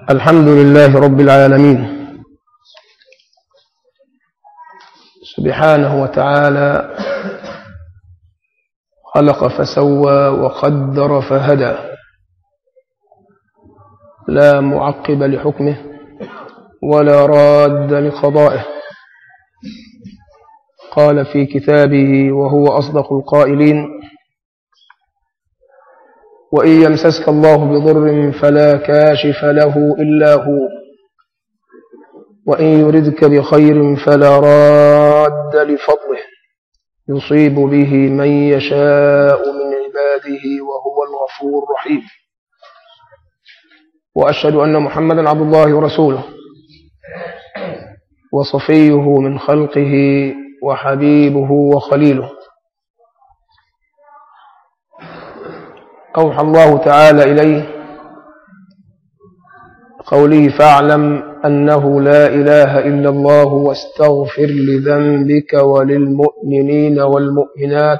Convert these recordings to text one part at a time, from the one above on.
الحمد لله رب العالمين سبحانه وتعالى خلق فسوى وقدر فهدى لا معقب لحكمه ولا راد لقضائه قال في كتابه وهو أصدق القائلين وإن يمسسك الله بضر فلا كاشف له إلا هو وإن يردك بخير فلا راد لفضله يصيب به من يشاء من عباده وهو الغفور الرحيم وأشهد أن محمدا عبد الله ورسوله وصفيه من خلقه وحبيبه وخليله أوحى الله تعالى إليه قوله فاعلم أنه لا إله إلا الله واستغفر لذنبك وللمؤمنين والمؤمنات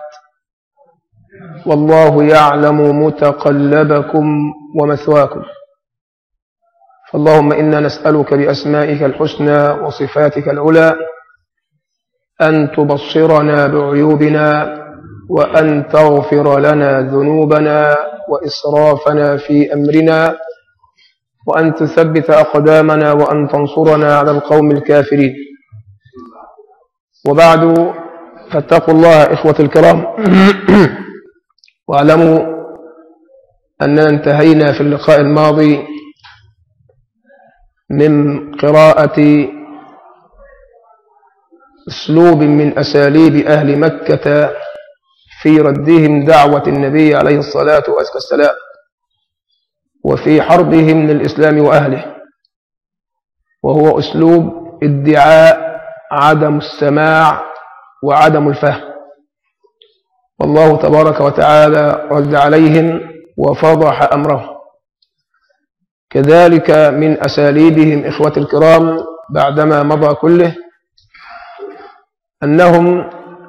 والله يعلم متقلبكم ومثواكم فاللهم إنا نسألك بأسمائك الحسنى وصفاتك العلى أن تبصرنا بعيوبنا وأن تغفر لنا ذنوبنا وإسرافنا في أمرنا وأن تثبت أقدامنا وأن تنصرنا على القوم الكافرين وبعد فاتقوا الله إخوة الكرام واعلموا أننا انتهينا في اللقاء الماضي من قراءة اسلوب من أساليب أهل مكة في ردهم دعوة النبي عليه الصلاة والسلام وفي حربهم للإسلام وأهله وهو أسلوب ادعاء عدم السماع وعدم الفهم والله تبارك وتعالى رد عليهم وفضح أمرهم كذلك من أساليبهم إخوة الكرام بعدما مضى كله أنهم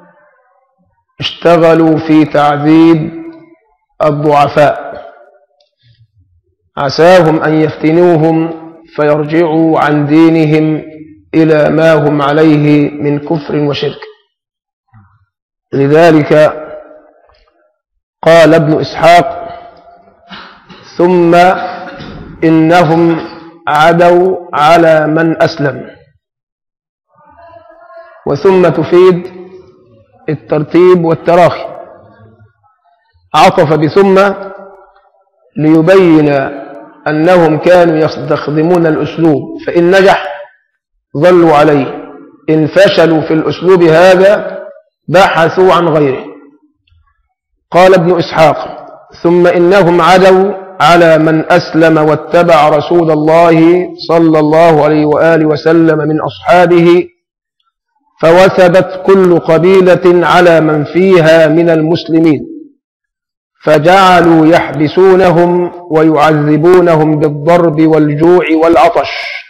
اشتغلوا في تعذيب الضعفاء عساهم أن يفتنوهم فيرجعوا عن دينهم إلى ما هم عليه من كفر وشرك لذلك قال ابن إسحاق ثم إنهم عدوا على من أسلم وثم تفيد الترتيب والتراخي عطف بثم ليبين أنهم كانوا يستخدمون الأسلوب فإن نجح ظلوا عليه إن فشلوا في الأسلوب هذا بحثوا عن غيره قال ابن إسحاق ثم إنهم عدوا على من أسلم واتبع رسول الله صلى الله عليه وآله وسلم من أصحابه فوثبت كل قبيلة على من فيها من المسلمين فجعلوا يحبسونهم ويعذبونهم بالضرب والجوع والعطش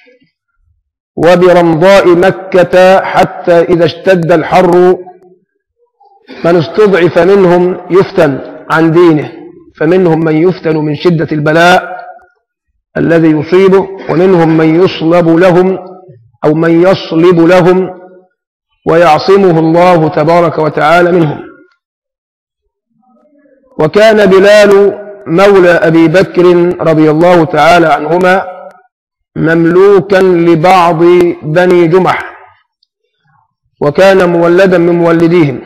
وبرمضاء مكة حتى إذا اشتد الحر من استضعف منهم يفتن عن دينه فمنهم من يفتن من شدة البلاء الذي يصيبه ومنهم من يصلب لهم أو من يصلب لهم ويعصمه الله تبارك وتعالى منهم وكان بلال مولى أبي بكر رضي الله تعالى عنهما مملوكا لبعض بني جمح وكان مولدا من مولديهم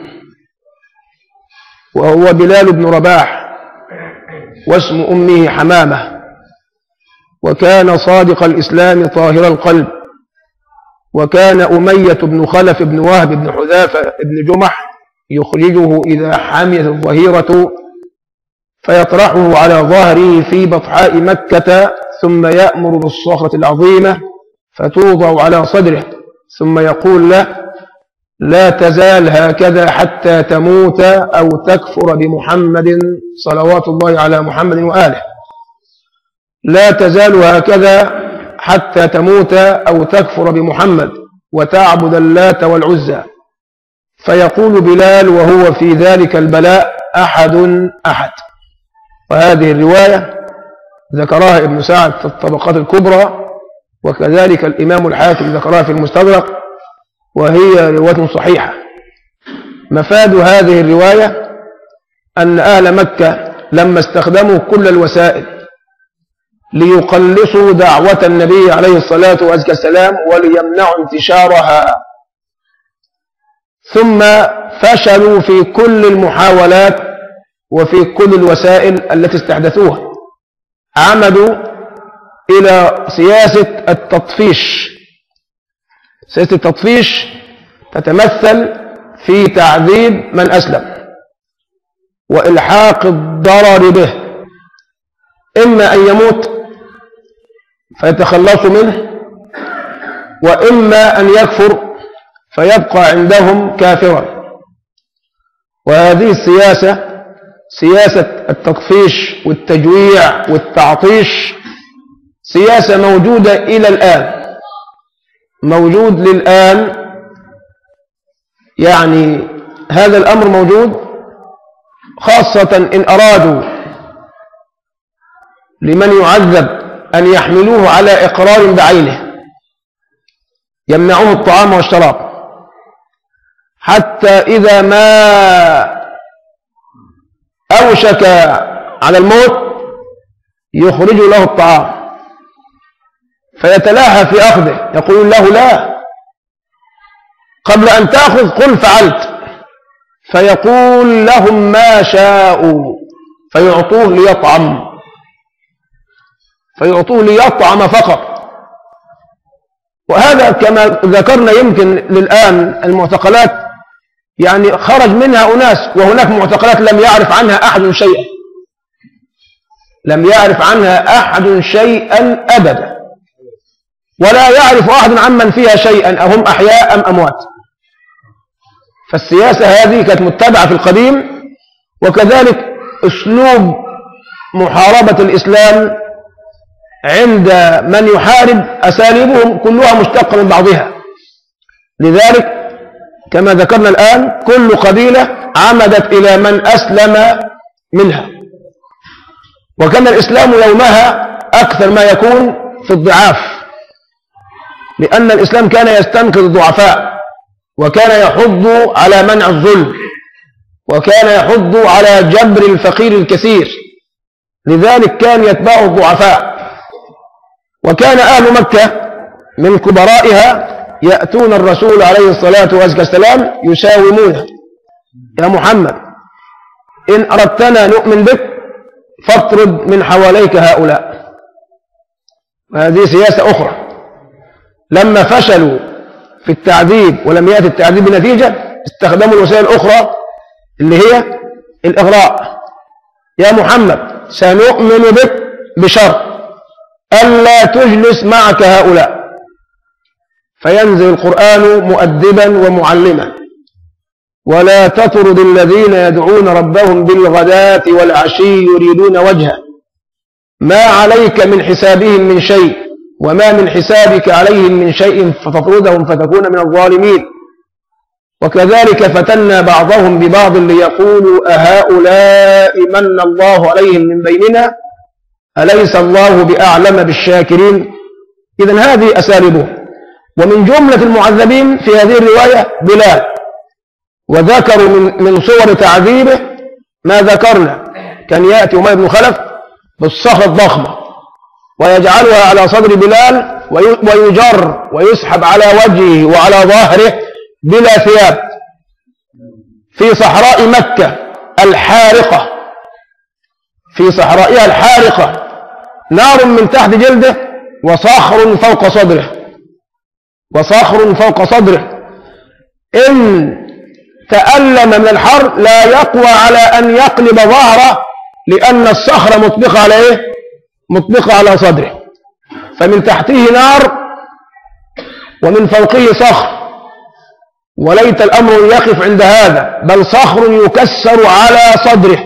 وهو بلال بن رباح واسم أمه حمامة وكان صادق الإسلام طاهر القلب وكان أمية بن خلف بن وهب بن حذافة بن جمح يخرجه إذا حميت الظهيرة فيطرحه على ظهره في بطحاء مكة ثم يأمر بالصخرة العظيمة فتوضع على صدره ثم يقول له لا تزال هكذا حتى تموت أو تكفر بمحمد صلوات الله على محمد وآله لا تزال هكذا حتى تموت أو تكفر بمحمد وتعبد اللات والعزى فيقول بلال وهو في ذلك البلاء أحد أحد وهذه الرواية ذكرها ابن سعد في الطبقات الكبرى وكذلك الإمام الحاكم ذكرها في المستدرك وهي رواية صحيحة مفاد هذه الرواية أن أهل مكة لما استخدموا كل الوسائل ليقلصوا دعوة النبي عليه الصلاة والسلام وليمنعوا انتشارها ثم فشلوا في كل المحاولات وفي كل الوسائل التي استحدثوها عمدوا إلى سياسة التطفيش سياسة التطفيش تتمثل في تعذيب من أسلم وإلحاق الضرر به إما أن يموت فيتخلصوا منه وإما أن يكفر فيبقى عندهم كافرا وهذه السياسة سياسة التطفيش والتجويع والتعطيش سياسة موجودة إلى الآن موجود للآن يعني هذا الأمر موجود خاصة إن أرادوا لمن يعذب أن يحملوه على إقرار بعينه يمنعوه الطعام والشراب حتى إذا ما أوشك على الموت يخرج له الطعام فيتلاهى في أخذه يقول له لا قبل أن تأخذ قل فعلت فيقول لهم ما شاءوا فيعطوه ليطعم فيعطوه ليطعم فقط وهذا كما ذكرنا يمكن للآن المعتقلات يعني خرج منها أناس وهناك معتقلات لم يعرف عنها أحد شيئا لم يعرف عنها أحد شيئا أبدا ولا يعرف أحد عمن فيها شيئا أهم أحياء أم أموات فالسياسة هذه كانت متبعة في القديم وكذلك أسلوب محاربة الإسلام عند من يحارب أساليبهم كلها مشتقة من بعضها لذلك كما ذكرنا الآن كل قبيلة عمدت إلى من أسلم منها وكان الإسلام يومها أكثر ما يكون في الضعاف لأن الإسلام كان يستنقذ الضعفاء وكان يحض على منع الظلم وكان يحض على جبر الفقير الكثير لذلك كان يتبعه الضعفاء وكان أهل مكة من كبرائها يأتون الرسول عليه الصلاة والسلام يساومونه يا محمد إن أردتنا نؤمن بك فاطرد من حواليك هؤلاء وهذه سياسة أخرى لما فشلوا في التعذيب ولم يأتي التعذيب بنتيجة استخدموا الوسائل الأخرى اللي هي الإغراء يا محمد سنؤمن بك بشرط ألا تجلس معك هؤلاء فينزل القرآن مؤدبا ومعلما ولا تطرد الذين يدعون ربهم بالغداة والعشي يريدون وجهه ما عليك من حسابهم من شيء وما من حسابك عليهم من شيء فتطردهم فتكون من الظالمين وكذلك فتنا بعضهم ببعض ليقولوا أهؤلاء من الله عليهم من بيننا أليس الله بأعلم بالشاكرين إذن هذه أساليبهم ومن جملة المعذبين في هذه الرواية بلال وذكروا من, من صور تعذيبه ما ذكرنا كان يأتي أمية بن خلف بالصخرة الضخمة ويجعلها على صدر بلال ويجر ويسحب على وجهه وعلى ظهره بلا ثياب في صحراء مكة الحارقة في صحرائها الحارقة نار من تحت جلده وصخر فوق صدره وصخر فوق صدره إن تألم من الحر لا يقوى على أن يقلب ظهره لأن الصخرة مطبقة على إيه؟ مطبقة على صدره فمن تحته نار ومن فوقه صخر وليت الأمر يقف عند هذا بل صخر يكسر على صدره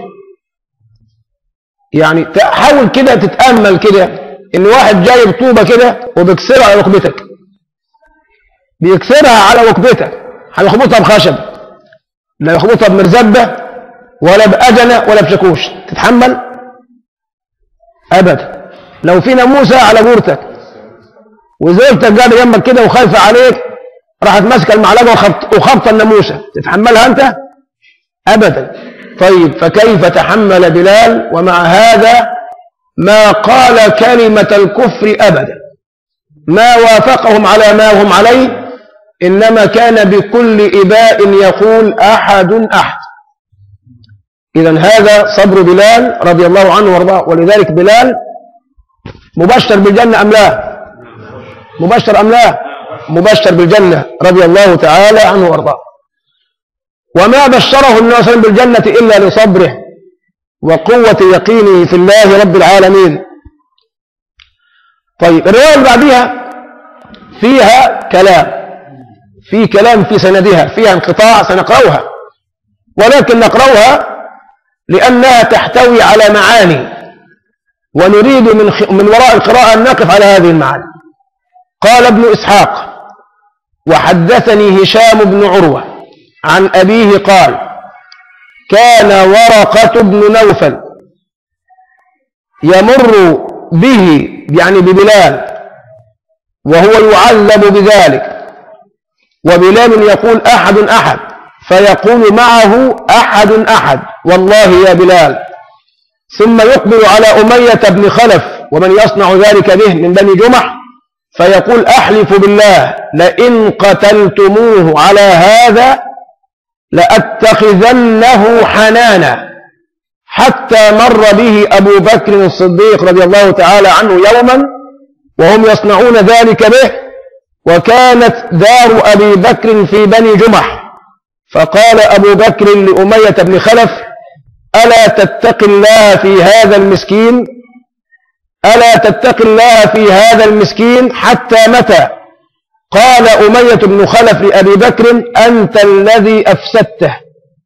يعني حاول كده تتأمل كده إن واحد جايب طوبة كده وبيكسرها على ركبتك بيكسرها على ركبتك هيخبطها بخشب لا يخبطها بمرزبة ولا بأجنة ولا بشاكوش تتحمل أبدا لو في ناموسة على جورتك وزوجتك قاعدة جنبك كده وخايفة عليك راحت ماسكة المعلقة وخبط وخبط الناموسة تتحملها أنت؟ أبدا طيب فكيف تحمل بلال ومع هذا ما قال كلمة الكفر أبدا ما وافقهم على ما هم عليه إنما كان بكل إباء يقول أحد أحد إذا هذا صبر بلال رضي الله عنه وارضاه ولذلك بلال مبشر بالجنة أم لا مبشر أم لا مبشر بالجنة رضي الله تعالى عنه وارضاه وما بشره النبي صلى الله عليه وسلم بالجنة إلا لصبره وقوة يقينه في الله رب العالمين طيب الرواية اللي بعديها فيها كلام في كلام في سندها فيها انقطاع سنقرأها ولكن نقرأها لأنها تحتوي على معاني ونريد من, من وراء القراءة أن نقف على هذه المعاني قال ابن إسحاق وحدثني هشام بن عروة عن أبيه قال كان ورقة بن نوفل يمر به يعني ببلال وهو يعذب بذلك وبلال يقول أحد أحد فيقول معه أحد أحد والله يا بلال ثم يقبل على أمية بن خلف ومن يصنع ذلك به من بني جمح فيقول أحلف بالله لئن قتلتموه على هذا لأتخذنه حنانا حتى مر به أبو بكر الصديق رضي الله تعالى عنه يوما وهم يصنعون ذلك به وكانت دار أبي بكر في بني جمح فقال أبو بكر لأمية بن خلف ألا تتق الله في هذا المسكين ألا تتق الله في هذا المسكين حتى متى قال أمية بن خلف لأبي بكر أنت الذي أفسدته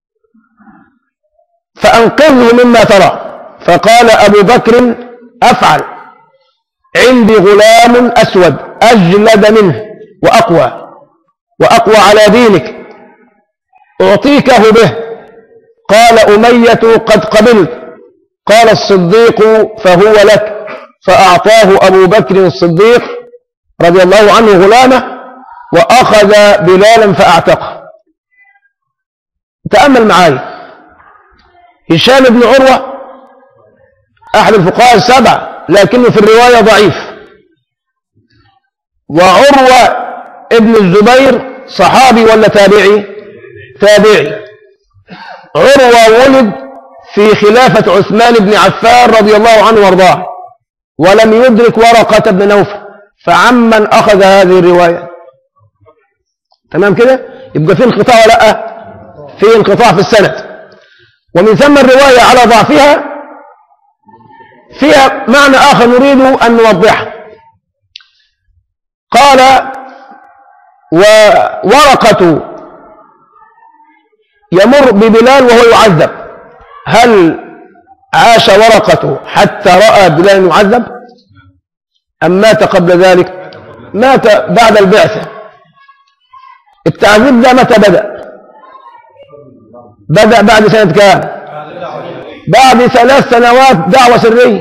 فأنقذه مما ترى فقال أبو بكر أفعل عندي غلام أسود أجلد منه وأقوى وأقوى على دينك أعطيكه به قال أمية قد قبلت قال الصديق فهو لك فأعطاه أبو بكر الصديق رضي الله عنه غلامه وأخذ بلالا فأعتقه تأمل معي هشام بن عروة أحد الفقهاء السبعة لكنه في الرواية ضعيف وعروة ابن الزبير صحابي ولا تابعي تابعي عروة ولد في خلافة عثمان بن عفان رضي الله عنه وارضاه ولم يدرك ورقة بن نوفل فعمن أخذ هذه الرواية تمام كده يبقى في انقطاع ولا لا في انقطاع في السند ومن ثم الرواية على ضعفها فيها معنى آخر نريد أن نوضحه قال وورقة يمر ببلال وهو يعذب هل عاش ورقة حتى رأى بلال يعذب أم مات قبل ذلك مات بعد البعثة التعذيب ده متى بدأ بدأ بعد سنة كام بعد ثلاث سنوات دعوة سرية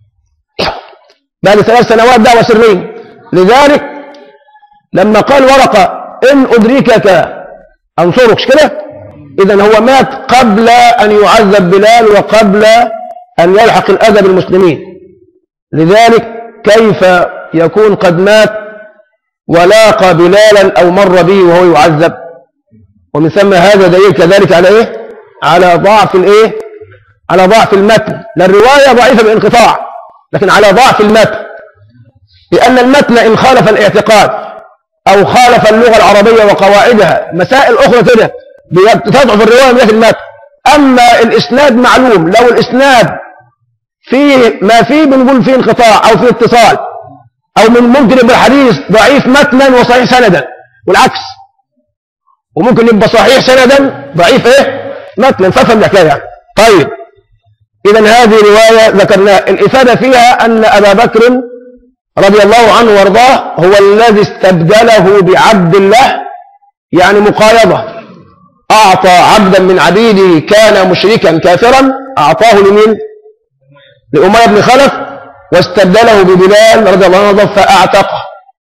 بعد ثلاث سنوات دعوة سرية لذلك لما قال ورقة إن أدركك أنصرك كده إذا هو مات قبل أن يعذب بلال وقبل أن يلحق الأذى بالمسلمين لذلك كيف يكون قد مات ولاقى بلالا أو مر به وهو يعذب ومن ثم هذا دليل كذلك على إيه على ضعف الإيه على ضعف المتن لا الرواية ضعيفة بانقطاع لكن على ضعف المتن لأن المتن إن خالف الاعتقاد أو خالف اللغة العربية وقواعدها مسائل أخرى كده تضعف الرواية من المتن أما الإسناد معلوم لو الإسناد فيه ما فيه بنقول فيه انقطاع أو فيه اتصال أو من ممكن يبقى الحديث ضعيف متنا وصحيح سندا والعكس وممكن يبقى صحيح سندا ضعيف ايه متنا فافهم الحكايه يعني طيب اذا هذه روايه ذكرناها الافاده فيها ان ابا بكر رضي الله عنه وارضاه هو الذي استبدله بعبد الله يعني مقايضه اعطى عبدا من عبيده كان مشركا كافرا اعطاه لمين لاميه بن خلف واستبدله ببلال رضي الله عنه فأعتقه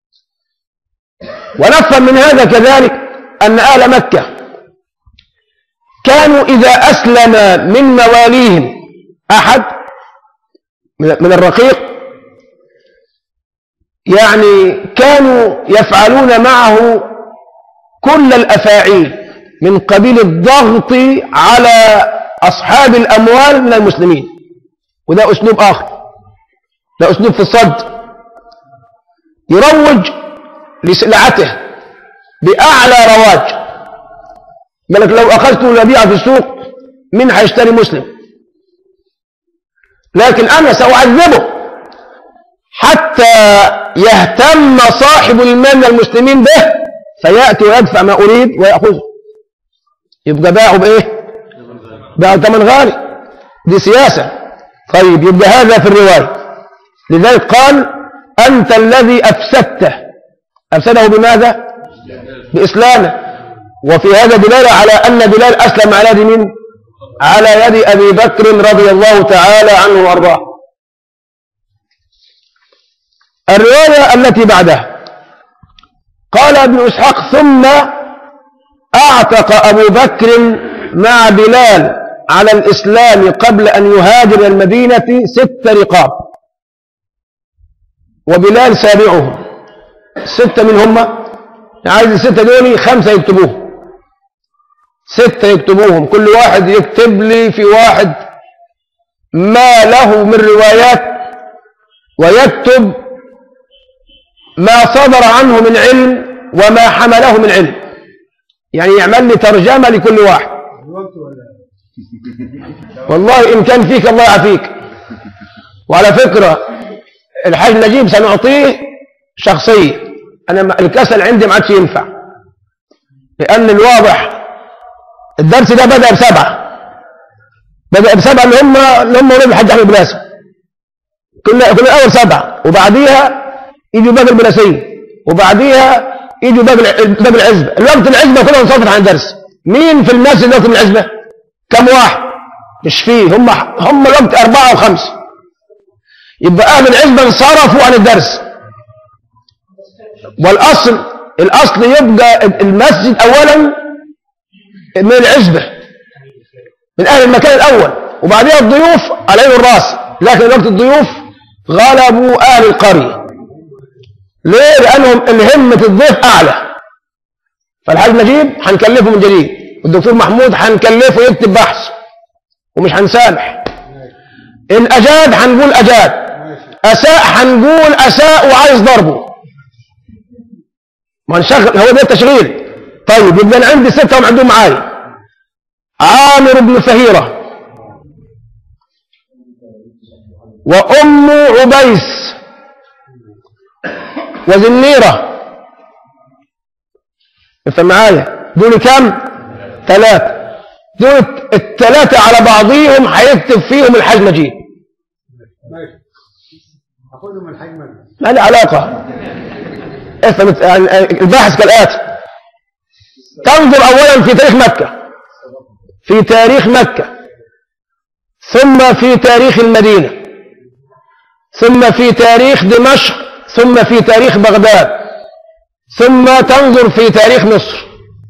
ونفهم من هذا كذلك أن أهل مكة كانوا إذا أسلم من مواليهم أحد من الرقيق يعني كانوا يفعلون معه كل الأفاعيل من قبيل الضغط على أصحاب الأموال من المسلمين وده أسلوب آخر ده أسلوب في الصد يروج لسلعته بأعلى رواج ملك لو أخذت البيع في السوق من هيشتري مسلم لكن أنا سأعذبه حتى يهتم صاحب المال من المسلمين به فيأتي ويدفع ما أريد ويأخذه يبقى باعه بإيه باعه ثمن غالي دي سياسة طيب يبقى هذا في الرواية لذلك قال أنت الذي أفسدته أفسده بماذا بإسلامه وفي هذا دلالة على أن بلال أسلم على يد من على يد أبي بكر رضي الله تعالى عنه وأرضاه الرواية التي بعدها قال ابن إسحاق ثم أعتق أبو بكر مع بلال على الإسلام قبل أن يهاجر المدينة ست رقاب وبلال سابعهم ستة منهم عايز الستة دول خمسة يكتبوه ستة يكتبوهم كل واحد يكتب لي في واحد ما له من روايات ويكتب ما صدر عنه من علم وما حمله من علم يعني يعمل لي ترجمة لكل واحد والله إن كان فيك الله يعافيك وعلى فكرة الحاج نجيب سنعطيه شخصية أنا الكسل عندي ما عادش ينفع لأن الواضح الدرس ده بدأ بسبعة بدأ بسبعة اللي هم اللي هم ولاد الحاج أحمد بلاسة كنا كنا أول سبعة وبعديها يجوا باب البلاسية وبعديها يجوا باب باب العزبة الوقت العزبة كلها انصرفت عن الدرس مين في المسجد وقت العزبة كم واحد مش فيه هم هم الوقت أربعة وخمسة يبقى أهل العزبة انصرفوا عن الدرس والأصل الأصل يبقى المسجد أولا من العزبة من أهل المكان الأول وبعدها الضيوف على عين الراس لكن وقت الضيوف غلبوا أهل القرية ليه؟ لأنهم همة الضيف أعلى فالحاج نجيب هنكلفه من جديد والدكتور محمود هنكلفه يكتب بحث ومش هنسامح إن أجاد هنقول أجاد أساء هنقول أساء وعايز ضربه ما نشغل هو ده التشغيل طيب يبقى أنا عندي ستة هم عندهم معايا عامر بن فهيرة وأم عبيس وزنيرة انت معايا دول كم ثلاثة دول الثلاثة على بعضهم هيكتب فيهم الحاج مجيد هاخدهم الحاج مجيد ما له علاقة افهم يعني الباحث كالآتي تنظر أولا في تاريخ مكة في تاريخ مكة ثم في تاريخ المدينة ثم في تاريخ دمشق ثم في تاريخ بغداد ثم تنظر في تاريخ مصر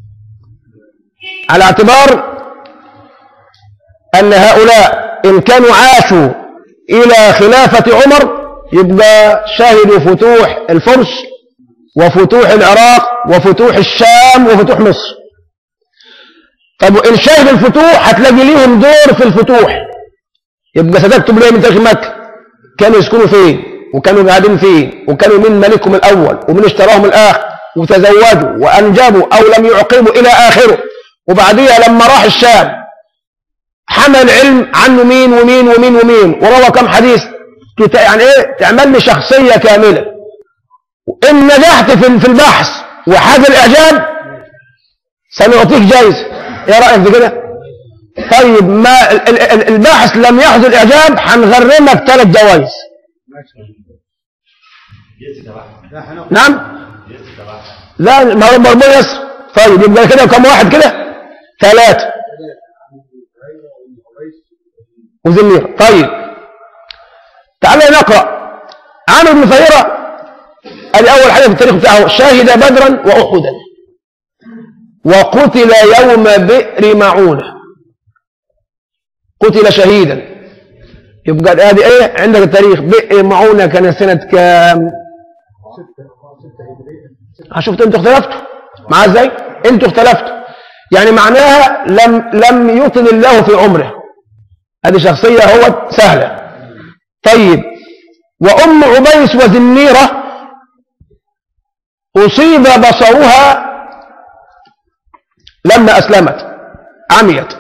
على اعتبار أن هؤلاء إن كانوا عاشوا إلى خلافة عمر يبقى شهدوا فتوح الفرس وفتوح العراق وفتوح الشام وفتوح مصر طب وإن شهدوا الفتوح هتلاقي ليهم دور في الفتوح يبقى ستكتب ليه من تاريخ مكة كانوا يسكنوا فين وكانوا قاعدين فين وكانوا من ملكهم الأول ومن اشتراهم الآخر وتزوجوا وأنجبوا أو لم يعقبوا إلى آخره وبعديها لما راح الشام حمل علم عنه مين ومين ومين ومين وروى كم حديث يعني ايه تعمل لي شخصية كاملة إن نجحت في في البحث وحاجة الإعجاب سنعطيك جايزة ايه رأيك في كده طيب ما الباحث لم يحظى الإعجاب هنغرمك ثلاث جوائز نعم لا ما هو مربوط يسر طيب يبقى كده كم واحد كده ثلاثة وزمير طيب تعالى نقرأ عامر بن فهيرة ادي اول حاجه في التاريخ بتاعه شهد بدرا واحدا وقتل يوم بئر معونه قتل شهيدا يبقى ادي ايه عندك التاريخ بئر معونه كان سنه كام شفت انتوا اختلفتوا معاه ازاي انتوا اختلفتوا يعني معناها لم لم يطل الله في عمره هذه شخصيه هو سهله طيب وام عبيس وذنيره اصيب بصرها لما اسلمت عميت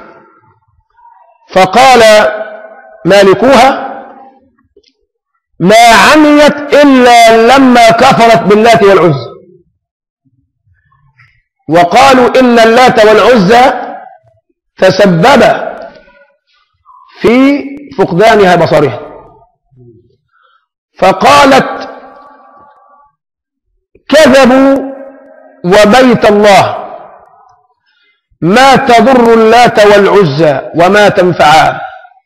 فقال مالكوها ما عميت الا لما كفرت باللات والعزى وقالوا إن اللات والعزى تسبب في فقدانها بصرها فقالت كذبوا وبيت الله ما تضر اللات والعزى وما تنفعان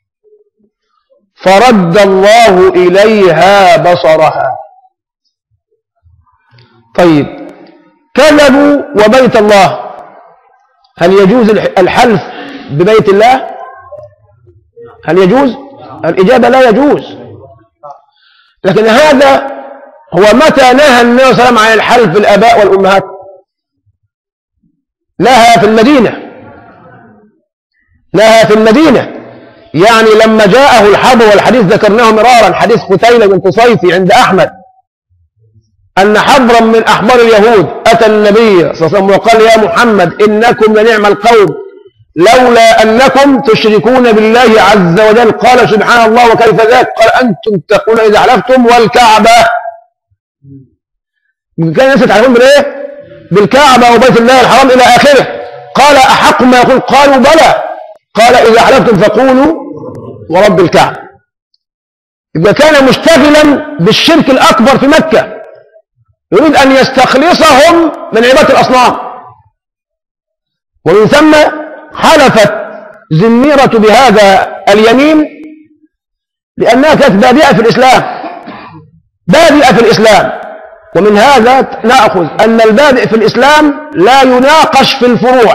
فرد الله إليها بصرها طيب كذبوا وبيت الله هل يجوز الحلف ببيت الله هل يجوز الإجابة لا يجوز لكن هذا هو متى نهى النبي صلى الله عليه وسلم عن الحلف بالآباء والأمهات نهى في المدينة نهى في المدينة يعني لما جاءه الحبر والحديث ذكرناه مرارا حديث قتيلة بن تصيفي عند أحمد أن حبرا من أحبار اليهود أتى النبي صلى الله عليه وسلم وقال يا محمد إنكم لنعم القوم لولا أنكم تشركون بالله عز وجل قال سبحان الله وكيف ذاك قال أنتم تقول إذا حلفتم والكعبة كان الناس يتعرفون بالإيه بالكعبة وبيت الله الحرام إلى آخره قال أحق ما يقول قالوا بلى قال إذا حلفتم فقولوا ورب الكعبة يبقى كان مشتغلا بالشرك الأكبر في مكة يريد أن يستخلصهم من عبادة الأصنام ومن ثم حلفت زنيرة بهذا اليمين لأنها كانت بادئة في الإسلام بادئة في الإسلام ومن هذا نأخذ أن البادئ في الإسلام لا يناقش في الفروع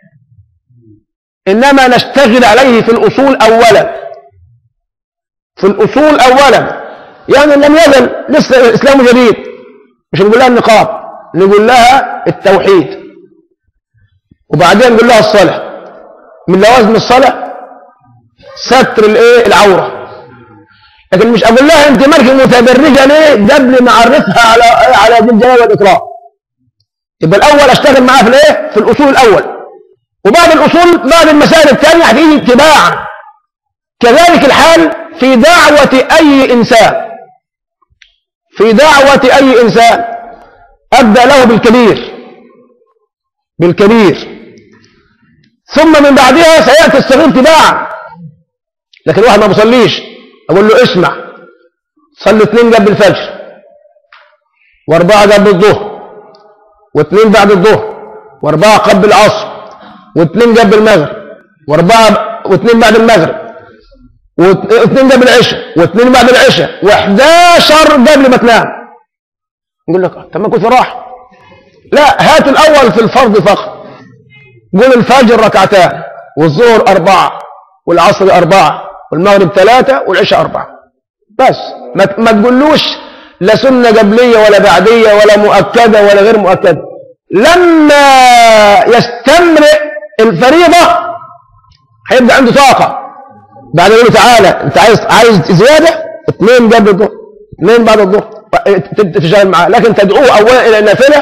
إنما نشتغل عليه في الأصول أولا في الأصول أولا يعني لم يزل لسه الإسلام جديد مش نقول لها النقاب نقول لها التوحيد وبعدين نقول لها الصلاة من لوازم الصلاة ستر الايه العورة لكن مش اقول لها انت مالك متبرجة ليه قبل ما اعرفها على على ذي الجلال والاكرام يبقى الاول اشتغل معاها في الايه في الاصول الاول وبعد الاصول بعد المسائل الثانية هتيجي اتباعا كذلك الحال في دعوة اي انسان في دعوة أي إنسان أبدأ له بالكبير بالكبير ثم من بعدها سيأتي الصغير تباعا لكن واحد ما بيصليش أقول له اسمع صلي اثنين قبل الفجر واربعة قبل الظهر واثنين بعد الظهر واربعة قبل العصر واثنين قبل المغرب واربعة واثنين بعد المغرب واثنين قبل العشاء واثنين بعد العشاء و11 قبل ما تنام يقول لك طب ما كنت راحه لا هات الاول في الفرض فقط قول الفجر ركعتان والظهر اربعه والعصر اربعه والمغرب ثلاثه والعشاء اربعه بس ما ما تقولوش لا سنه قبليه ولا بعديه ولا مؤكده ولا غير مؤكده لما يستمرئ الفريضه هيبقى عنده طاقه بعد يقول له تعالى انت عايز عايز زياده اثنين قبل الظهر اثنين بعد الظهر تبدا تشتغل معاه لكن تدعوه اولا الى النافله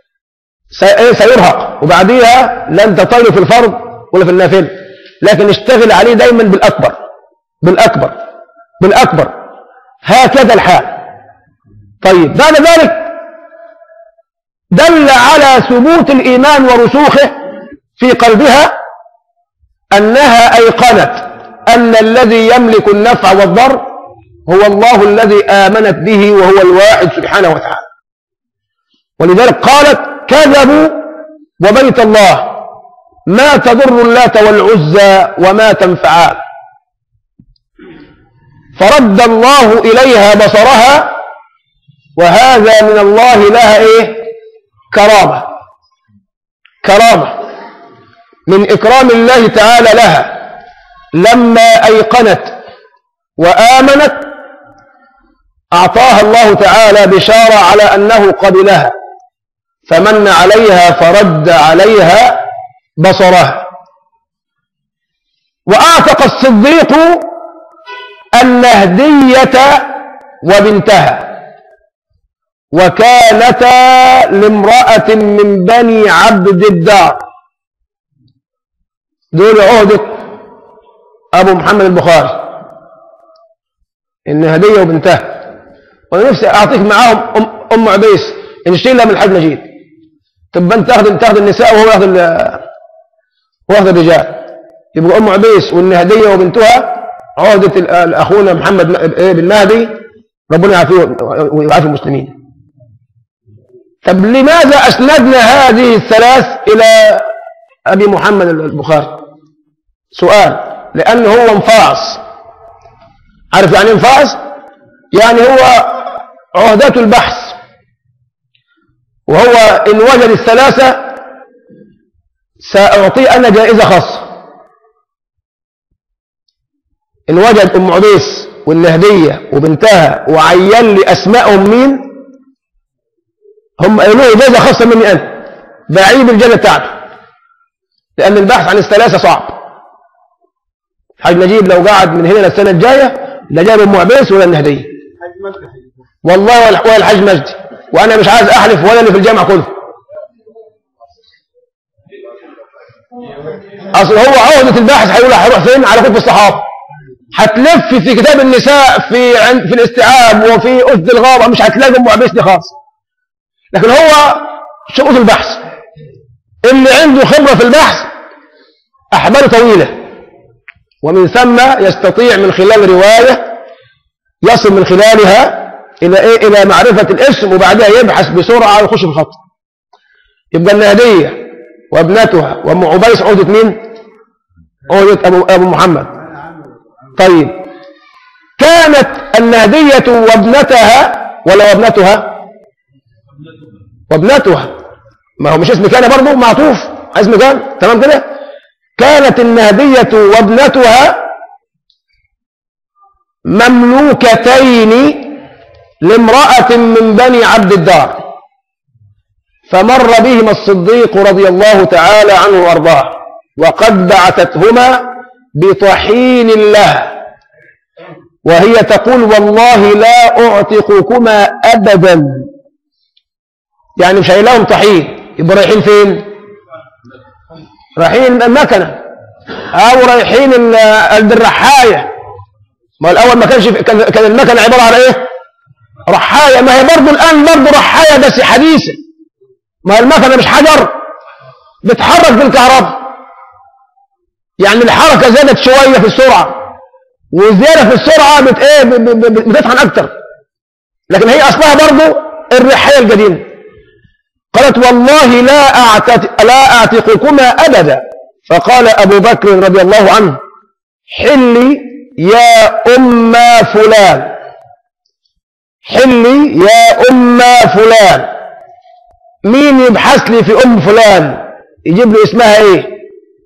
سيرهق وبعديها لن تطيل في الفرض ولا في النافله لكن اشتغل عليه دايما بالاكبر بالاكبر بالاكبر هكذا الحال طيب بعد ذلك دل على ثبوت الايمان ورسوخه في قلبها انها ايقنت أن الذي يملك النفع والضر هو الله الذي آمنت به وهو الواحد سبحانه وتعالى ولذلك قالت كذبوا وبيت الله ما تضر اللات والعزى وما تنفعان فرد الله إليها بصرها وهذا من الله لها ايه كرامة كرامة من إكرام الله تعالى لها لما أيقنت وآمنت أعطاها الله تعالى بشارة على أنه قبلها فمن عليها فرد عليها بصرها وأعتق الصديق النهدية وبنتها وكانتا لامرأة من بني عبد الدار دول عهدة أبو محمد البخاري النهدية وبنتها وأنا نفسي أعطيك معاهم أم, أم عبيس نشتري لها من الحاج نجيب تبقى أنت تاخذ تاخذ النساء وهو ياخذ ال- هو ياخذ الرجال يبقى أم عبيس والنهدية وبنتها عهدة ال- ال- أخونا محمد م- إيه بن مهدي ربنا يعافيه ويعافي المسلمين طب لماذا أسندنا هذه الثلاث إلى أبي محمد البخاري سؤال لأنه هو انفاص عارف يعني انفاص يعني هو عهدة البحث وهو إن وجد الثلاثة سأعطيه أنا جائزة خاصة إن وجد أم عبيس والنهدية وبنتها وعين لي أسمائهم مين هم قالوا لي جائزة خاصة مني أنا بعيد الجائزة بتاعته لأن البحث عن الثلاثة صعب حاج نجيب لو قعد من هنا للسنة الجاية لا جاب أم عبيس ولا النهدية حاج مدحي والله ولا ولا الحاج مجدي وأنا مش عايز أحلف ولا اللي في الجامعة كله أصل هو عودة الباحث هيقول هيروح فين على كتب الصحابة هتلف في كتاب النساء في عند في الاستيعاب وفي أسد الغابة مش هتلاقي أم عبيس دي خالص لكن هو شؤون البحث اللي عنده خبرة في البحث أحباله طويلة ومن ثم يستطيع من خلال رواية يصل من خلالها إلى إيه إلى معرفة الاسم وبعدها يبحث بسرعة ويخش في الخط يبقى النهدية وابنتها وأم عبيس عودة مين؟ عودة أبو, أبو محمد طيب كانت النهدية وابنتها ولا وابنتها وابنتها ما هو مش اسم كان برضه معطوف اسم كان تمام كده كانت النهدية وابنتها مملوكتين لامرأة من بني عبد الدار فمر بهما الصديق رضي الله تعالى عنه وارضاه وقد بعثتهما بطحين لها وهي تقول والله لا أعتقكما أبدا يعني مش لهم طحين يبقى رايحين فين رايحين المكنة أو رايحين ال- ال- الرحاية ما الأول ما كانش في- كان كان المكنة عبارة عن إيه رحاية ما هي برضه الآن برضه رحاية بس حديثة ما هي المكنة مش حجر بتحرك بالكهرباء يعني الحركة زادت شوية في السرعة وزيادة في السرعة بت ايه ب- ب- ب- بتطحن أكتر لكن هي أصلها برضه الرحاية القديمة قالت والله لا أعتت لا أعتقكما أبدا فقال أبو بكر رضي الله عنه حلي يا أم فلان حلي يا أم فلان مين يبحث لي في أم فلان يجيب لي اسمها إيه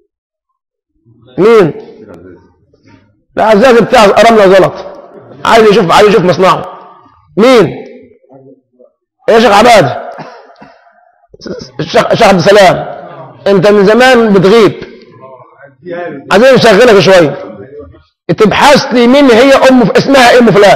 مين العزاز بتاع رملة زلط عايز يشوف عايز يشوف مصنعه مين يا شيخ عباده الشيخ الشيخ عبد السلام انت من زمان بتغيب عايزين نشغلك شويه تبحث لي مين هي ام اسمها ايه ام فلان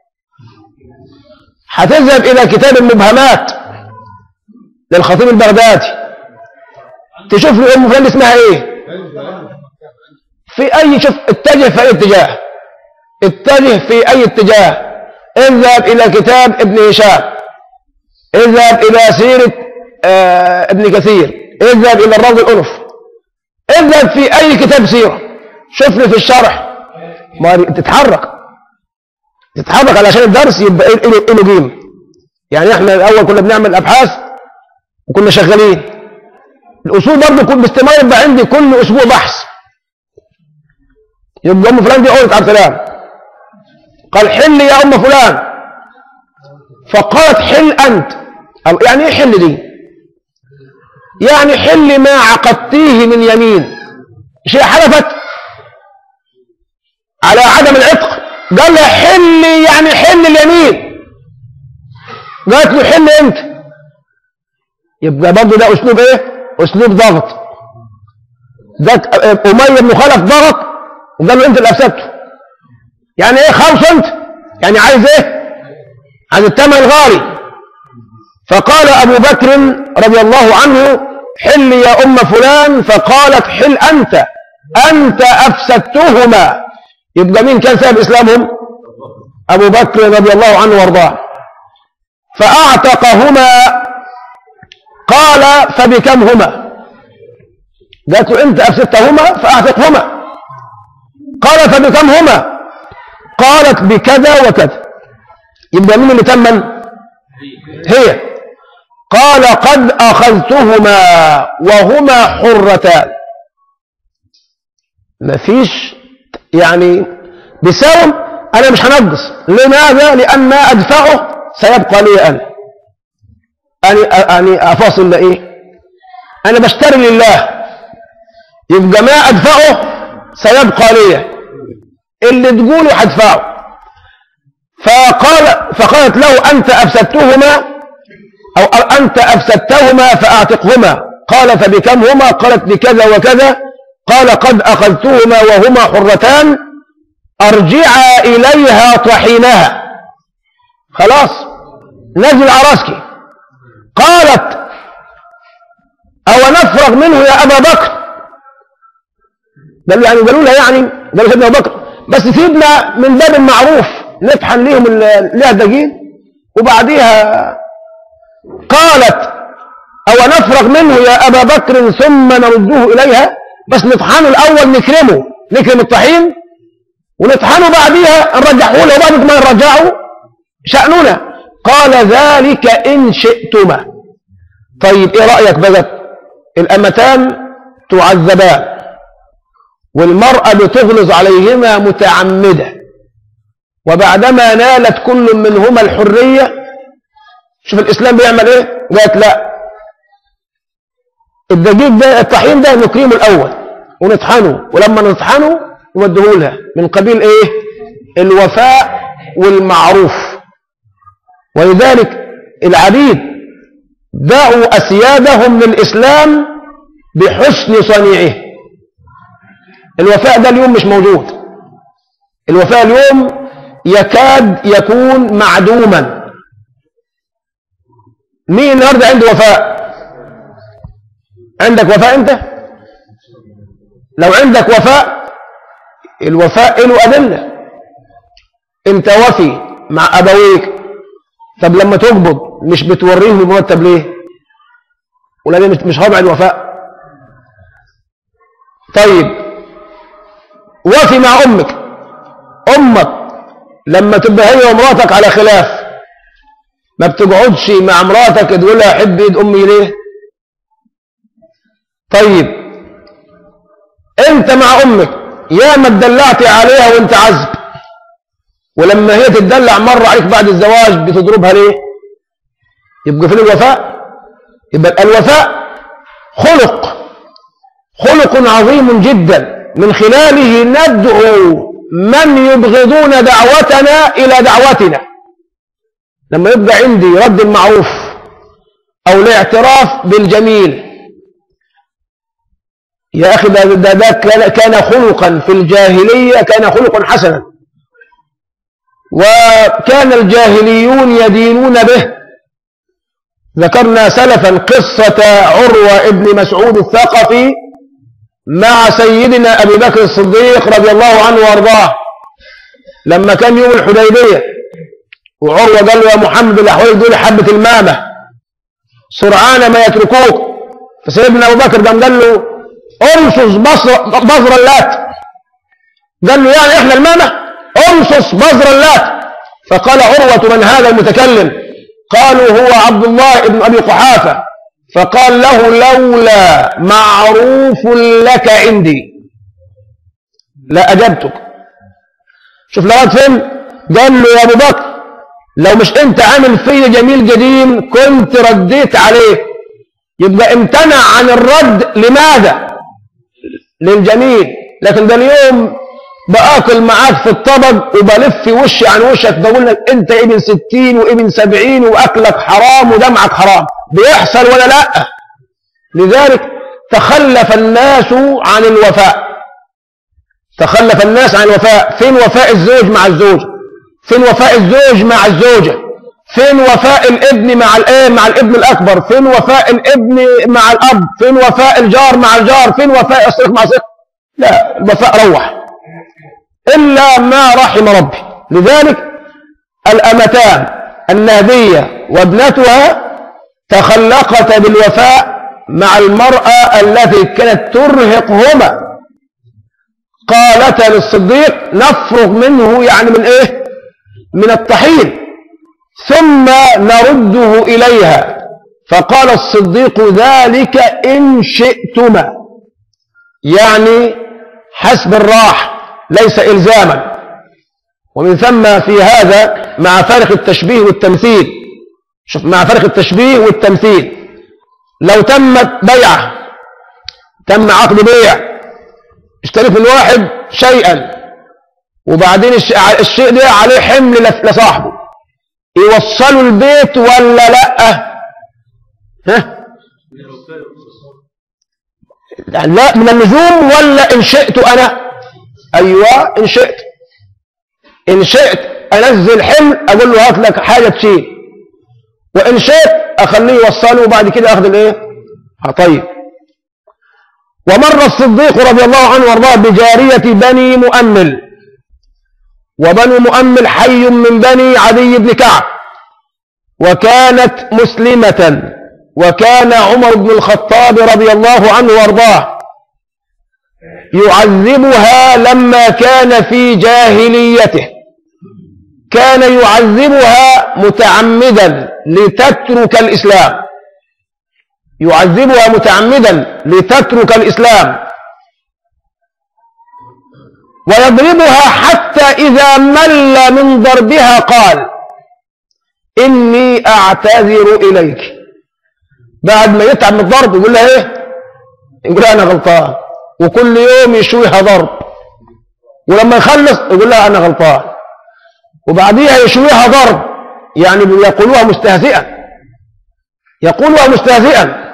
هتذهب الى كتاب المبهمات للخطيب البغدادي تشوف لي ام فلان دي اسمها ايه في اي شوف اتجه في اي اتجاه اتجه في اي اتجاه اذهب الى كتاب ابن هشام اذهب الى سيره آه ابن كثير اذهب الى الروض الانف اذهب في اي كتاب سيره شوف لي في الشرح ما تتحرك تتحرك علشان الدرس يبقى له له قيمه يعني احنا الاول كنا بنعمل ابحاث وكنا شغالين الاصول برضه كنت باستمرار يبقى عندي كل اسبوع بحث يبقى ام فلان دي عقدة عبد السلام قال حل يا ام فلان فقالت حل أنت أو يعني إيه حل دي يعني حل ما عقدتيه من يمين شيء حلفت على عدم العتق قال لها حل يعني حل اليمين قالت له حل انت يبقى برضه ده اسلوب ايه اسلوب ضغط ده اميه بن خلف ضغط وقال له انت اللي افسدته يعني ايه خلص انت يعني عايز ايه عايز الثمن الغالي فقال ابو بكر رضي الله عنه حل يا ام فلان فقالت حل انت انت افسدتهما يبقى مين كان سبب اسلامهم ابو بكر رضي الله عنه وارضاه فاعتقهما قال فبكم هما قالت له انت افسدتهما فاعتقهما قال فبكم هما قالت بكذا وكذا يبقى مين اللي تمن هي قال قد اخذتهما وهما حرتان مفيش يعني بساوم انا مش هنقص لماذا لان ما ادفعه سيبقى لي انا أنا أنا أفاصل لإيه أنا بشتري لله يبقى ما أدفعه سيبقى لي اللي تقوله هدفعه فقال فقالت له أنت أفسدتهما أو أنت أفسدتهما فأعتقهما قال فبكم هما قالت بكذا وكذا قال قد أخذتهما وهما حرتان أرجعا إليها طحينها خلاص نزل عراسكي قالت أو نفرغ منه يا أبا بكر قالوا يعني قالوا لها يعني قالوا سيدنا أبو بكر بس سيبنا من باب المعروف نطحن ليهم لها الدجيل وبعديها قالت أو نفرغ منه يا أبا بكر ثم نرده إليها بس نطحنه الأول نكرمه نكرم الطحين ونطحنه بعديها نرجعه له وبعد ما نرجعه شأننا قال ذلك إن شئتما طيب إيه رأيك بقى الأمتان تعذبان والمرأة بتغلظ عليهما متعمدة وبعدما نالت كل منهما الحرية شوف الإسلام بيعمل إيه قالت لا الدقيق ده الطحين ده نكرمه الأول ونطحنه ولما نطحنه نوديه لها من قبيل إيه الوفاء والمعروف ولذلك العبيد دعوا أسيادهم للإسلام بحسن صنيعه الوفاء ده اليوم مش موجود الوفاء اليوم يكاد يكون معدوما مين النهارده عنده وفاء عندك وفاء انت لو عندك وفاء الوفاء له أدلة انت وفي مع أبويك طب لما تقبض مش بتوريهم المرتب ليه ولا مش مش وضع الوفاء طيب وفي مع امك امك لما تبقى هي ومراتك على خلاف ما بتقعدش مع مراتك تقول لها احب ايد امي ليه طيب انت مع امك يا ما اتدلعت عليها وانت عزب ولما هي تتدلع مرة عليك بعد الزواج بتضربها ليه يبقى فين الوفاء يبقى الوفاء خلق خلق عظيم جدا من خلاله ندعو من يبغضون دعوتنا إلى دعوتنا لما يبقى عندي رد المعروف أو الاعتراف بالجميل يا أخي ده, ده, ده كان, كان خلقا في الجاهلية كان خلقا حسنا وكان الجاهليون يدينون به ذكرنا سلفا قصة عروة ابن مسعود الثقفي مع سيدنا أبي بكر الصديق رضي الله عنه وارضاه لما كان يوم الحديبية وعروة قال له يا محمد الأحوال دول حبة المامة سرعان ما يتركوك فسيدنا أبو بكر قام قال له امصص بصر, بصر اللات قال له يعني احنا المامة امصص بصر اللات فقال عروة من هذا المتكلم قالوا هو عبد الله بن أبي قحافة فقال له لولا معروف لك عندي لا أجبتك شوف لغاية فين قال له يا أبو بكر لو مش انت عامل فيا جميل قديم كنت رديت عليه يبقى امتنع عن الرد لماذا للجميل لكن ده اليوم باكل معاك في الطبق وبلف وشي عن وشك بقول لك انت ابن ستين وابن سبعين واكلك حرام ودمعك حرام بيحصل ولا لا لذلك تخلف الناس عن الوفاء تخلف الناس عن الوفاء فين وفاء الزوج مع الزوج فين وفاء الزوج مع الزوجة فين وفاء الابن مع الايه مع الابن الاكبر فين وفاء الابن مع الاب فين وفاء الجار مع الجار فين وفاء الصديق مع الصديق لا الوفاء روح إلا ما رحم ربي لذلك الأمتان النهدية وابنتها تخلقت بالوفاء مع المرأة التي كانت ترهقهما قالتا للصديق نفرغ منه يعني من ايه من الطحين ثم نرده إليها فقال الصديق ذلك إن شئتما يعني حسب الراحة ليس إلزاما ومن ثم في هذا مع فارق التشبيه والتمثيل شوف مع فارق التشبيه والتمثيل لو تمت بيعة تم عقد بيع اشتريت من واحد شيئا وبعدين الشيء ده عليه حمل لصاحبه يوصله البيت ولا لا ها لا من اللزوم ولا ان شئت انا ايوه ان شئت ان شئت انزل حمل اقول له هات لك حاجه تشيل وان شئت اخليه يوصله وبعد كده اخذ الايه اه طيب ومر الصديق رضي الله عنه وارضاه بجاريه بني مؤمل وبنو مؤمل حي من بني عدي بن كعب وكانت مسلمه وكان عمر بن الخطاب رضي الله عنه وارضاه يعذبها لما كان في جاهليته كان يعذبها متعمدا لتترك الإسلام يعذبها متعمدا لتترك الإسلام ويضربها حتى إذا مل من ضربها قال إني أعتذر إليك بعد ما يتعب من الضرب يقول لها إيه يقول لها أنا غلطان وكل يوم يشويها ضرب ولما يخلص يقول لها أنا غلطان وبعديها يشويها ضرب يعني يقولوها مستهزئا يقولها مستهزئا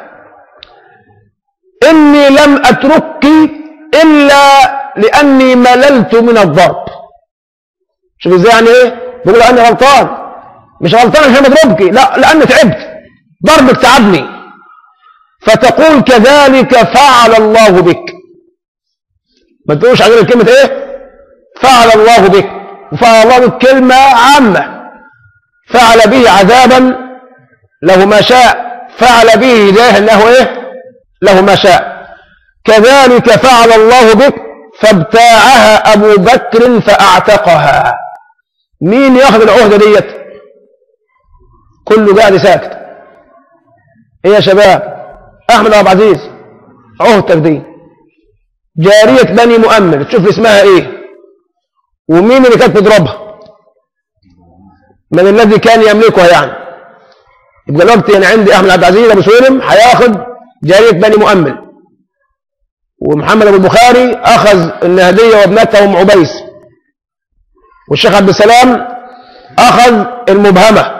إني لم أتركك إلا لأني مللت من الضرب شوف ازاي يعني ايه بيقول أنا غلطان مش غلطان عشان بضربك لا لأني تعبت ضربك تعبني فتقول كذلك فعل الله بك ما تقولش على كلمة ايه فعل الله بك وفعل الله بك كلمة عامة فعل به عذابا له ما شاء فعل به هدايه له ايه له ما شاء كذلك فعل الله بك فابتاعها ابو بكر فاعتقها مين ياخذ العهدة ديت كله قاعد ساكت ايه يا شباب احمد ابو عزيز عهدتك دي جارية بني مؤمل تشوف اسمها ايه ومين اللي كانت بتضربها من الذي كان يملكها يعني يبقى الوقت انا عندي احمد عبد العزيز ابو سلم هياخد جارية بني مؤمل ومحمد ابو البخاري اخذ النهدية وابنتها ام عبيس والشيخ عبد السلام اخذ المبهمة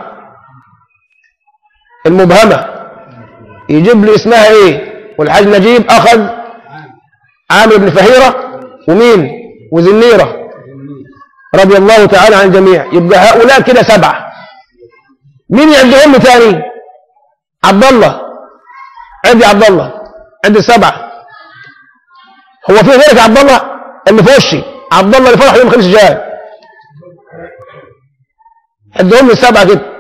المبهمة يجيب لي اسمها ايه والحاج نجيب اخذ عامر بن فهيرة ومين وزنيرة رضي الله تعالى عن الجميع يبقى هؤلاء كده سبعة مين عندهم تاني عبد الله عندي عبد الله عندي سبعة هو في غيرك عبد الله اللي في وشي عبد الله اللي فرح يوم الخميس الجاي عندهم لي سبعة كده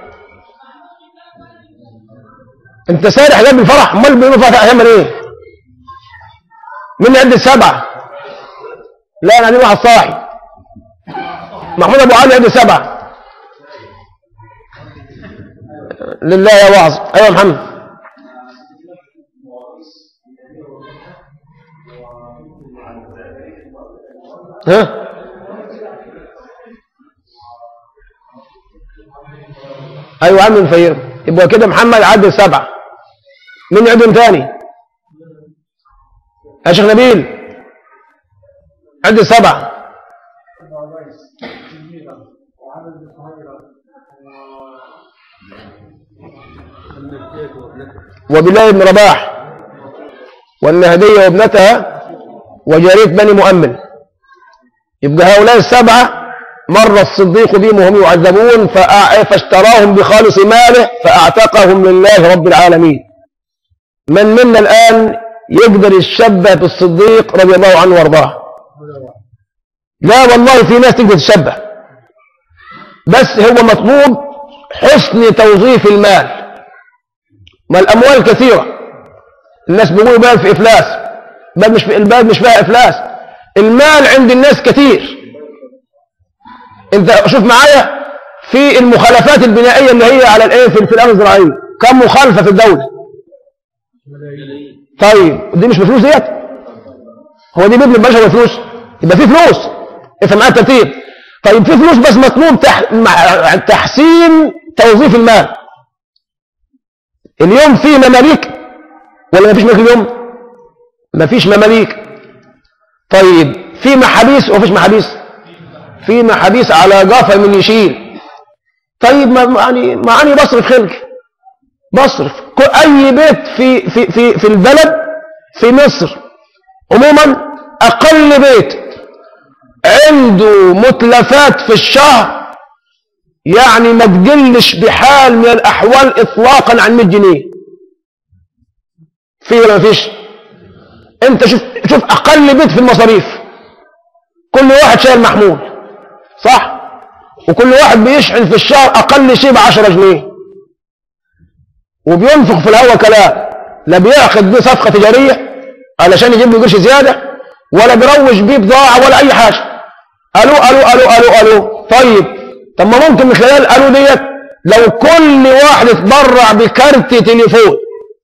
انت سارح جنب الفرح امال بيقولوا فرح هيعمل ايه مين عندي سبعة لا انا عندي واحد صاحي محمود ابو علي عندي سبعة لله يا واعظ ايوه يا محمد ها ايوه عم نفير يبقى كده محمد عدى سبعه مين عدهم تاني يا شيخ نبيل عد سبعه وبلال بن رباح والنهدية وابنتها وجارية بني مؤمن يبقى هؤلاء السبعة مر الصديق بهم وهم يعذبون فأع- فاشتراهم بخالص ماله فأعتقهم لله رب العالمين من منا الآن يقدر يتشبه بالصديق رضي الله عنه وارضاه لا والله في ناس تقدر تتشبه بس هو مطلوب حسن توظيف المال ما الأموال كثيرة الناس بيقولوا بقى في إفلاس بل مش في البلد مش فيها إفلاس المال عند الناس كثير انت شوف معايا في المخالفات البنائية اللي هي على الايه في في الأرض الزراعية كم مخالفة في الدولة طيب دي مش بفلوس ديت هو دي بيبني البشر بفلوس يبقى في فلوس افهم معايا الترتيب طيب في فلوس بس مطلوب تح... مع- تحسين توظيف المال اليوم في مماليك ولا مفيش ملك اليوم مفيش مماليك طيب في محابيس ومفيش محابيس في محابيس على جافة من يشيل طيب ما يعني ما أنا بصرف خلق بصرف كل- أي بيت في في في في البلد في مصر عموما أقل بيت عنده متلفات في الشهر يعني ما تقلش بحال من الأحوال إطلاقا عن 100 جنيه في ولا ما فيش انت شوف شوف اقل بيت في المصاريف كل واحد شايل محمول صح وكل واحد بيشحن في الشهر اقل شيء ب 10 جنيه وبينفق في الهواء كلام لا بيعقد بيه صفقه تجاريه علشان يجيب له قرش زياده ولا بيروج بيه بضاعه ولا اي حاجه الو الو الو الو الو طيب طب ما ممكن من خلال الو ديت لو كل واحد اتبرع بكارت تليفون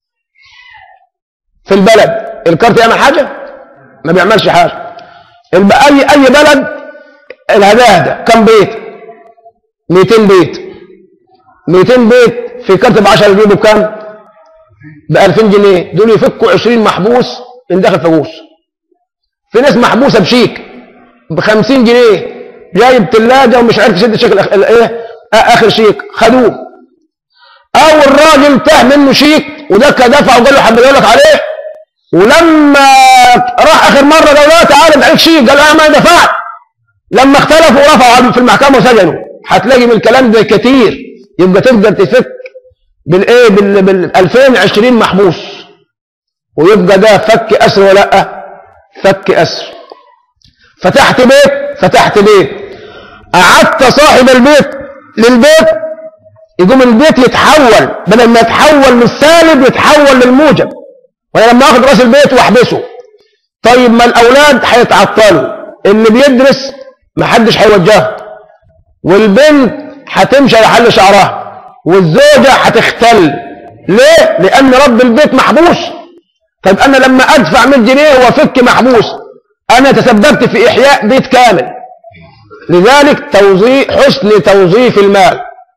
في البلد الكارت يعمل حاجة ما بيعملش حاجة الب- أي أي بلد الهداهدة كم بيت 200 بيت 200 بيت في كارت ب 10 جنيه بكام ب 2000 جنيه دول يفكوا 20 محبوس من داخل فجوس في ناس محبوسة بشيك ب 50 جنيه جايب ثلاجة ومش عارف يشد شكل الأخ- الايه اخر شيك خدوه او الراجل تاه منه شيك وده دفع وقال له حب لك عليه ولما راح اخر مره قال له تعالى عليك شيك قال له انا ما دفعت لما اختلفوا رفعوا في المحكمه وسجنوا هتلاقي من الكلام ده كتير يبقى تقدر تفك بالايه بال, بال 2020 محبوس ويبقى ده فك اسر ولا لا فك اسر فتحت بيت فتحت بيت قعدت صاحب البيت للبيت يقوم البيت يتحول بدل ما يتحول من السالب يتحول للموجب وانا لما اخد راس البيت واحبسه طيب ما الاولاد هيتعطلوا اللي بيدرس محدش هيوجهه والبنت هتمشي على حل شعرها والزوجه هتختل ليه لان رب البيت محبوس طيب انا لما ادفع 100 جنيه وافك محبوس انا تسببت في احياء بيت كامل لذلك توظيف حسن توظيف المال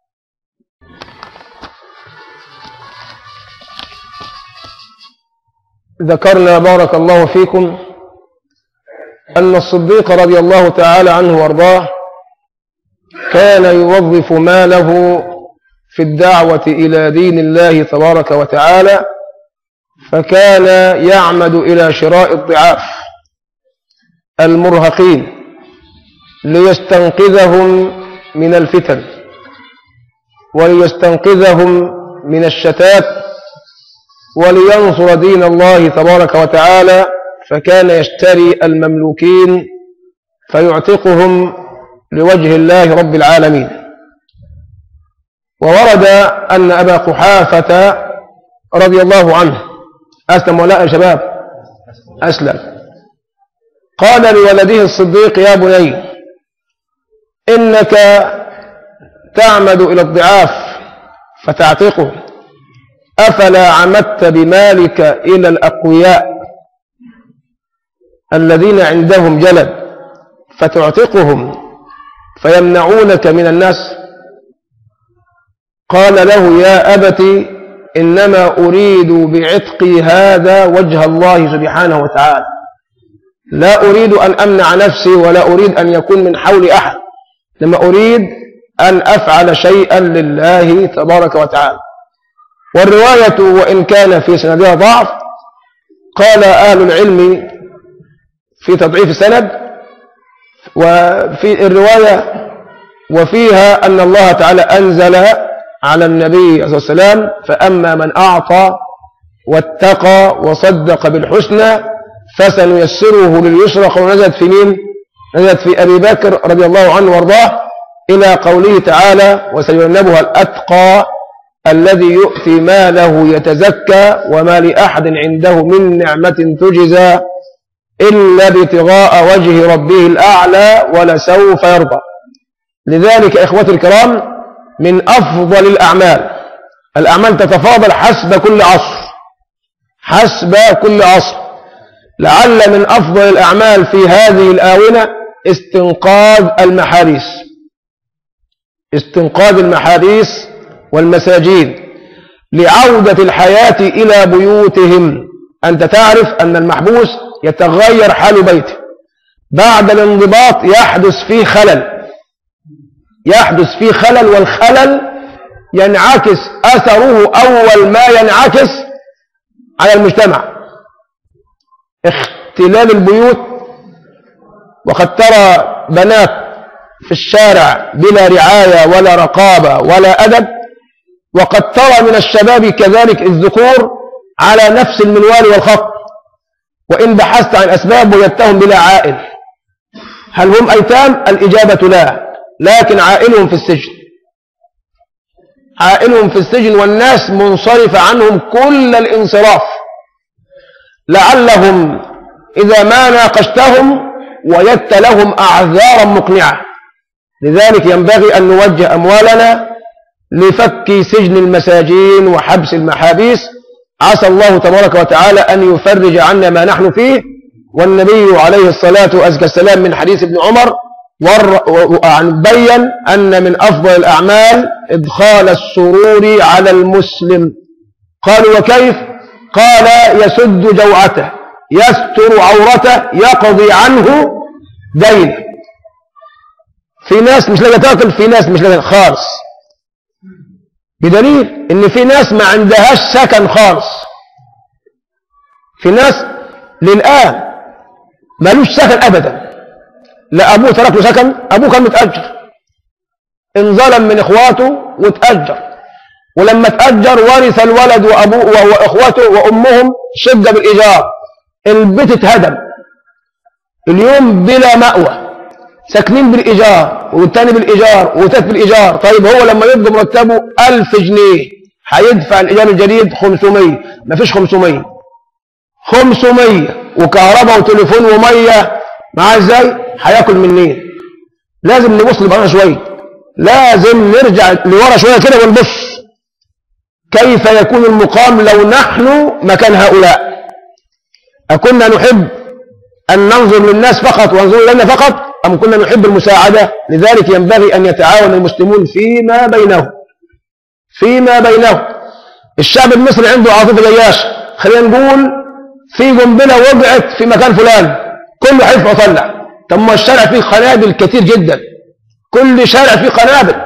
ذكرنا بارك الله فيكم أن الصديق رضي الله تعالى عنه وارضاه كان يوظف ماله في الدعوة إلى دين الله تبارك وتعالى فكان يعمد إلى شراء الضعاف المرهقين ليستنقذهم من الفتن وليستنقذهم من الشتات ولينصر دين الله تبارك وتعالى فكان يشتري المملوكين فيعتقهم لوجه الله رب العالمين وورد أن أبا قحافة رضي الله عنه أسلم ولا يا شباب أسلم قال لولده الصديق يا بني إنك تعمد إلى الضعاف فتعتقه أفلا عمدت بمالك إلى الأقوياء الذين عندهم جلد فتعتقهم فيمنعونك من الناس قال له يا أبت إنما أريد بعتقي هذا وجه الله سبحانه وتعالى لا أريد أن أمنع نفسي ولا أريد أن يكون من حول أحد لما أريد أن أفعل شيئا لله تبارك وتعالى والرواية وإن كان في سندها ضعف قال أهل العلم في تضعيف السند وفي الرواية وفيها أن الله تعالى أنزل على النبي صلى الله عليه وسلم فأما من أعطى واتقى وصدق بالحسنى فسنيسره لليسرى ونزلت في مين نزلت في أبي بكر رضي الله عنه وارضاه إلى قوله تعالى وسيجنبها الأتقى الذي يؤتي ماله يتزكى وما لأحد عنده من نعمة تجزى إلا ابتغاء وجه ربه الأعلى ولسوف يرضى لذلك إخوتي الكرام من أفضل الأعمال الأعمال تتفاضل حسب كل عصر حسب كل عصر لعل من أفضل الأعمال في هذه الآونة استنقاذ المحاريس استنقاذ المحاريس والمساجين لعودة الحياة إلى بيوتهم أنت تعرف أن المحبوس يتغير حال بيته بعد الانضباط يحدث فيه خلل يحدث فيه خلل والخلل ينعكس أثره أول ما ينعكس على المجتمع اختلال البيوت وقد ترى بنات في الشارع بلا رعاية ولا رقابة ولا أدب وقد ترى من الشباب كذلك الذكور على نفس المنوال والخط وإن بحثت عن أسباب وجدتهم بلا عائل هل هم أيتام الإجابة لا لكن عائلهم في السجن عائلهم في السجن والناس منصرفة عنهم كل الانصراف لعلهم إذا ما ناقشتهم وجدت لهم أعذارا مقنعة لذلك ينبغي أن نوجه أموالنا لفك سجن المساجين وحبس المحابيس عسى الله تبارك وتعالى أن يفرج عنا ما نحن فيه والنبي عليه الصلاة والسلام من حديث ابن عمر بين أن من أفضل الأعمال إدخال السرور على المسلم قالوا وكيف قال يسد جوعته يستر عورته يقضي عنه دينه في ناس مش لاقي تاكل في ناس مش لاقي خالص بدليل ان في ناس ما عندهاش سكن خالص في ناس للآن مالوش سكن أبدا لا أبوه ترك له سكن أبوه كان متأجر انظلم من إخواته وتأجر ولما تأجر ورث الولد وأبوه وإخوته وأمهم شقة بالإيجار البيت اتهدم اليوم بلا مأوى ساكنين بالإيجار والتاني بالإيجار والتالت بالإيجار طيب هو لما يبقى مرتبه ألف جنيه هيدفع الإيجار الجديد 500 مفيش 500 500 وكهرباء وتليفون ومية معاه ازاي هياكل منين لازم نبص لبعضنا شوية لازم نرجع لورا شوية كده ونبص كيف يكون المقام لو نحن مكان هؤلاء أكنا نحب أن ننظر للناس فقط وانظر لنا فقط أم كنا نحب المساعدة لذلك ينبغي أن يتعاون المسلمون فيما بينهم فيما بينهم الشعب المصري عنده عاطفة جياش خلينا نقول في قنبلة وقعت في مكان فلان كله حيف وطلع طب ما الشارع فيه قنابل كتير جدا كل شارع فيه قنابل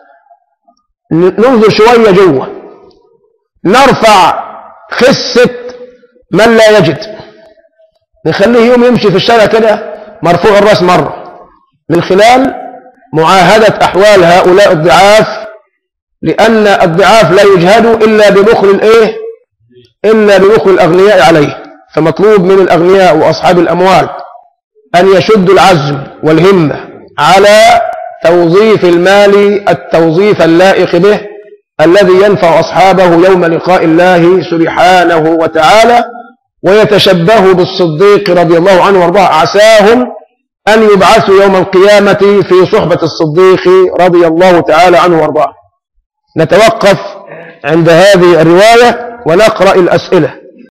ننظر شوية جوه نرفع خسة من لا يجد نخليه يوم يمشي في الشارع كده مرفوع الراس مرة من خلال معاهدة أحوال هؤلاء الضعاف لأن الضعاف لا يجهدوا إلا ببخل الإيه إلا ببخل الأغنياء عليه فمطلوب من الأغنياء وأصحاب الأموال أن يشدوا العزم والهمة على توظيف المال التوظيف اللائق به الذي ينفع أصحابه يوم لقاء الله سبحانه وتعالى ويتشبه بالصديق رضي الله عنه وارضاه عساهم أن يبعثوا يوم القيامة في صحبة الصديق رضي الله تعالى عنه وارضاه نتوقف عند هذه الرواية ونقرأ الأسئلة